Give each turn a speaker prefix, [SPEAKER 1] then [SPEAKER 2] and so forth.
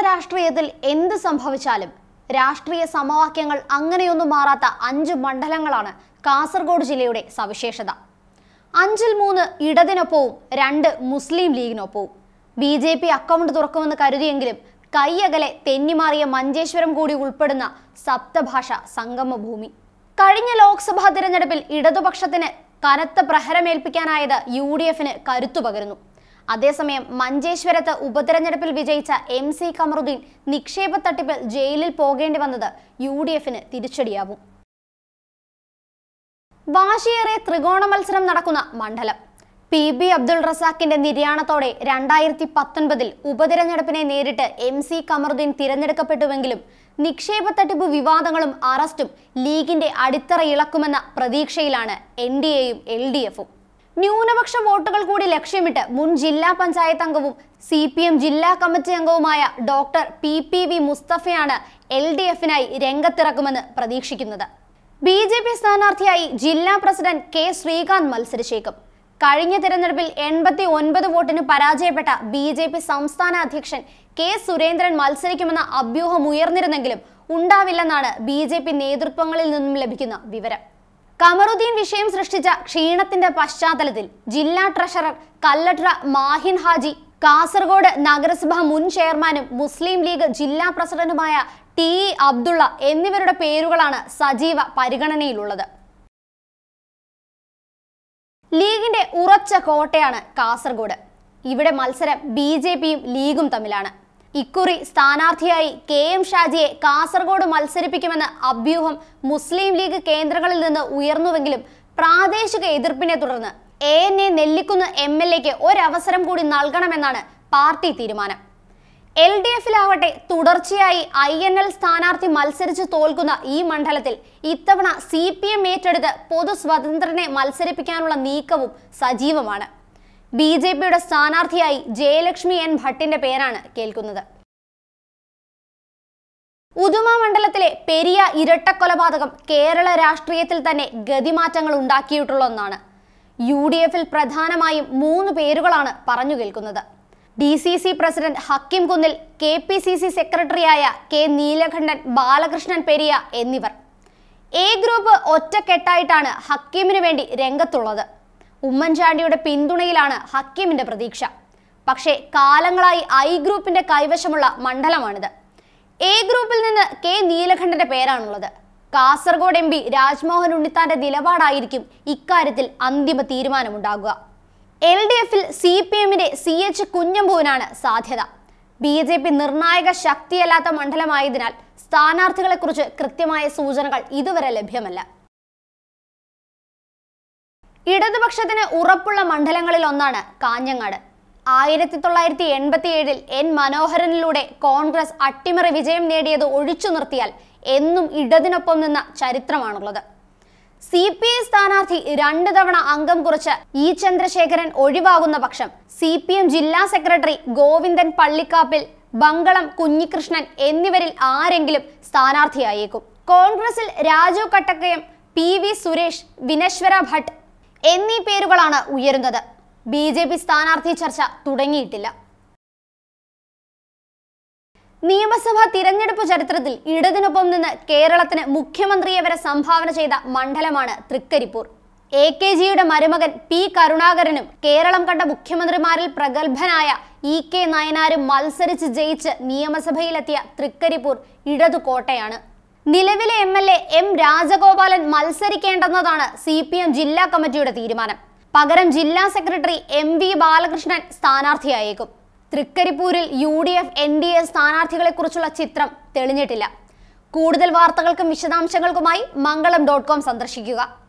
[SPEAKER 1] രാഷ്ട്രീയത്തിൽ എന്ത് സംഭവിച്ചാലും രാഷ്ട്രീയ സമവാക്യങ്ങൾ അങ്ങനെയൊന്നും മാറാത്ത അഞ്ച് മണ്ഡലങ്ങളാണ് കാസർഗോഡ് ജില്ലയുടെ സവിശേഷത അഞ്ചിൽ മൂന്ന് ഇടതിനൊപ്പവും രണ്ട് മുസ്ലിം ലീഗിനൊപ്പവും ബി ജെ പി അക്കൗണ്ട് തുറക്കുമെന്ന് കരുതിയെങ്കിലും കൈയകലെ തെന്നിമാറിയ മഞ്ചേശ്വരം കൂടി ഉൾപ്പെടുന്ന സപ്തഭാഷ സംഗമഭൂമി കഴിഞ്ഞ ലോക്സഭാ തിരഞ്ഞെടുപ്പിൽ ഇടതുപക്ഷത്തിന് കനത്ത പ്രഹരമേൽപ്പിക്കാനായത് യു ഡി എഫിന് കരുത്തു പകരുന്നു അതേസമയം മഞ്ചേശ്വരത്ത് ഉപതെരഞ്ഞെടുപ്പിൽ വിജയിച്ച എം സി കമറുദ്ദീൻ നിക്ഷേപ തട്ടിപ്പിൽ ജയിലിൽ പോകേണ്ടി വന്നത് യു ഡി എഫിന് തിരിച്ചടിയാവും വാശിയേറിയ ത്രികോണ മത്സരം നടക്കുന്ന മണ്ഡലം പി ബി അബ്ദുൾ റസാഖിന്റെ നിര്യാണത്തോടെ രണ്ടായിരത്തി പത്തൊൻപതിൽ ഉപതിരഞ്ഞെടുപ്പിനെ നേരിട്ട് എം സി കമറുദ്ദീൻ തിരഞ്ഞെടുക്കപ്പെട്ടുവെങ്കിലും നിക്ഷേപ തട്ടിപ്പ് വിവാദങ്ങളും അറസ്റ്റും ലീഗിന്റെ അടിത്തറ ഇളക്കുമെന്ന പ്രതീക്ഷയിലാണ് എൻ ഡി എയും എൽ ഡി എഫും ന്യൂനപക്ഷ വോട്ടുകൾ കൂടി ലക്ഷ്യമിട്ട് മുൻ ജില്ലാ പഞ്ചായത്ത് അംഗവും സി പി എം ജില്ലാ കമ്മിറ്റി അംഗവുമായ ഡോക്ടർ പി പി വി മുസ്തഫയാണ് എൽ ഡി എഫിനായി രംഗത്തിറക്കുമെന്ന് പ്രതീക്ഷിക്കുന്നത് ബി ജെ പി സ്ഥാനാർത്ഥിയായി ജില്ലാ പ്രസിഡന്റ് കെ ശ്രീകാന്ത് മത്സരിച്ചേക്കും കഴിഞ്ഞ തിരഞ്ഞെടുപ്പിൽ എൺപത്തി ഒൻപത് വോട്ടിന് പരാജയപ്പെട്ട ബി ജെ പി സംസ്ഥാന അധ്യക്ഷൻ കെ സുരേന്ദ്രൻ മത്സരിക്കുമെന്ന അഭ്യൂഹം ഉയർന്നിരുന്നെങ്കിലും ഉണ്ടാവില്ലെന്നാണ് ബി ജെ പി നേതൃത്വങ്ങളിൽ നിന്നും ലഭിക്കുന്ന വിവരം കമറുദ്ദീൻ വിഷയം സൃഷ്ടിച്ച ക്ഷീണത്തിന്റെ പശ്ചാത്തലത്തിൽ ജില്ലാ ട്രഷറർ കല്ലട്ര മാഹിൻ ഹാജി കാസർഗോഡ് നഗരസഭ മുൻ ചെയർമാനും മുസ്ലിം ലീഗ് ജില്ലാ പ്രസിഡന്റുമായ ടി ഇ അബ്ദുള്ള എന്നിവരുടെ പേരുകളാണ് സജീവ പരിഗണനയിലുള്ളത് ലീഗിന്റെ ഉറച്ച കോട്ടയാണ് കാസർഗോഡ് ഇവിടെ മത്സരം ബി ജെ പിയും ലീഗും തമ്മിലാണ് ഇക്കുറി സ്ഥാനാർത്ഥിയായി കെ എം ഷാജിയെ കാസർഗോഡ് മത്സരിപ്പിക്കുമെന്ന അഭ്യൂഹം മുസ്ലിം ലീഗ് കേന്ദ്രങ്ങളിൽ നിന്ന് ഉയർന്നുവെങ്കിലും പ്രാദേശിക എതിർപ്പിനെ തുടർന്ന് A N A Nellikkunnu M L എക്ക് ഒരവസരം കൂടി നൽകണമെന്നാണ് പാർട്ടി തീരുമാനം എൽ ഡി എഫിലാവട്ടെ തുടർച്ചയായി ഐ എൻ എൽ സ്ഥാനാർത്ഥി മത്സരിച്ച് തോൽക്കുന്ന ഈ മണ്ഡലത്തിൽ ഇത്തവണ സി പി എം ഏറ്റെടുത്ത് പൊതു സ്വതന്ത്രനെ മത്സരിപ്പിക്കാനുള്ള നീക്കവും സജീവമാണ് ബി ജെ പിയുടെ സ്ഥാനാർത്ഥിയായി ജയലക്ഷ്മി എൻ ഭട്ടിന്റെ പേരാണ് കേൾക്കുന്നത് ഉദുമ മണ്ഡലത്തിലെ പെരിയ ഇരട്ടക്കൊലപാതകം കേരള രാഷ്ട്രീയത്തിൽ തന്നെ ഗതിമാറ്റങ്ങൾ ഉണ്ടാക്കിയിട്ടുള്ള ഒന്നാണ് യു ഡി എഫിൽ പ്രധാനമായും മൂന്ന് പേരുകളാണ് പറഞ്ഞു കേൾക്കുന്നത് D C C president Hakim Kunnil K P C C സെക്രട്ടറിയായ കെ നീലകണ്ഠൻ ബാലകൃഷ്ണൻ പെരിയ എന്നിവർ എ ഗ്രൂപ്പ് ഒറ്റക്കെട്ടായിട്ടാണ് ഹക്കീമിന് വേണ്ടി രംഗത്തുള്ളത് ഉമ്മൻചാണ്ടിയുടെ പിന്തുണയിലാണ് ഹക്കീമിന്റെ പ്രതീക്ഷ പക്ഷേ കാലങ്ങളായി ഐ ഗ്രൂപ്പിന്റെ കൈവശമുള്ള മണ്ഡലമാണിത് എ ഗ്രൂപ്പിൽ നിന്ന് കെ നീലകണ്ഠന്റെ പേരാണുള്ളത് കാസർഗോഡ് എം പി രാജ്മോഹൻ ഉണ്ണിത്താന്റെ നിലപാടായിരിക്കും ഇക്കാര്യത്തിൽ അന്തിമ തീരുമാനമുണ്ടാകുക എൽ ഡി എഫിൽ സി പി എമ്മിന്റെ സി എച്ച് കുഞ്ഞമ്പുവിനാണ് സാധ്യത ബി ജെ പി നിർണായക ശക്തിയല്ലാത്ത മണ്ഡലമായതിനാൽ സ്ഥാനാർത്ഥികളെക്കുറിച്ച് കൃത്യമായ സൂചനകൾ ഇതുവരെ ലഭ്യമല്ല ഇടതുപക്ഷത്തിന് ഉറപ്പുള്ള മണ്ഡലങ്ങളിൽ ഒന്നാണ് കാഞ്ഞങ്ങാട് ആയിരത്തി തൊള്ളായിരത്തി എൺപത്തി ഏഴിൽ എൻ മനോഹരനിലൂടെ കോൺഗ്രസ് അട്ടിമറി വിജയം നേടിയത് ഒഴിച്ചു നിർത്തിയാൽ എന്നും ഇടതിനൊപ്പം നിന്ന ചരിത്രമാണുള്ളത് സി പി ഐ സ്ഥാനാർത്ഥി രണ്ട് തവണ അംഗം കുറിച്ച് ഇ ചന്ദ്രശേഖരൻ ഒഴിവാകുന്ന പക്ഷം സി പി എം ജില്ലാ സെക്രട്ടറി ഗോവിന്ദൻ പള്ളിക്കാപ്പിൽ ബങ്കളം കുഞ്ഞികൃഷ്ണൻ എന്നിവരിൽ ആരെങ്കിലും സ്ഥാനാർത്ഥിയായേക്കും കോൺഗ്രസിൽ രാജു കട്ടക്കയം പി വി സുരേഷ് വിനശ്വര ഭട്ട് എന്നീ പേരുകളാണ് ഉയരുന്നത് ബി ജെ പി സ്ഥാനാർത്ഥി ചർച്ച തുടങ്ങിയിട്ടില്ല നിയമസഭാ തിരഞ്ഞെടുപ്പ് ചരിത്രത്തിൽ ഇടതിനൊപ്പം നിന്ന് കേരളത്തിന് മുഖ്യമന്ത്രിയെ വരെ സംഭാവന ചെയ്ത മണ്ഡലമാണ് തൃക്കരിപ്പൂർ എ കെ ജിയുടെ മരുമകൻ പി കരുണാകരനും കേരളം കണ്ട മുഖ്യമന്ത്രിമാരിൽ പ്രഗത്ഭനായ ഇ കെ നയനാരും മത്സരിച്ച് ജയിച്ച് നിയമസഭയിലെത്തിയ തൃക്കരിപ്പൂർ ഇടതു കോട്ടയാണ് നിലവിലെ M L A M Rajagopalan മത്സരിക്കേണ്ടെന്നതാണ് സി പി എം ജില്ലാ കമ്മിറ്റിയുടെ തീരുമാനം പകരം ജില്ലാ സെക്രട്ടറി എം വി ബാലകൃഷ്ണൻ സ്ഥാനാർത്ഥിയായേക്കും തൃക്കരിപ്പൂരിൽ U D F N D A സ്ഥാനാർത്ഥികളെക്കുറിച്ചുള്ള ചിത്രം തെളിഞ്ഞിട്ടില്ല കൂടുതൽ വാർത്തകൾക്കും വിശദാംശങ്ങൾക്കുമായി മംഗളം ഡോട്ട് കോം സന്ദർശിക്കുക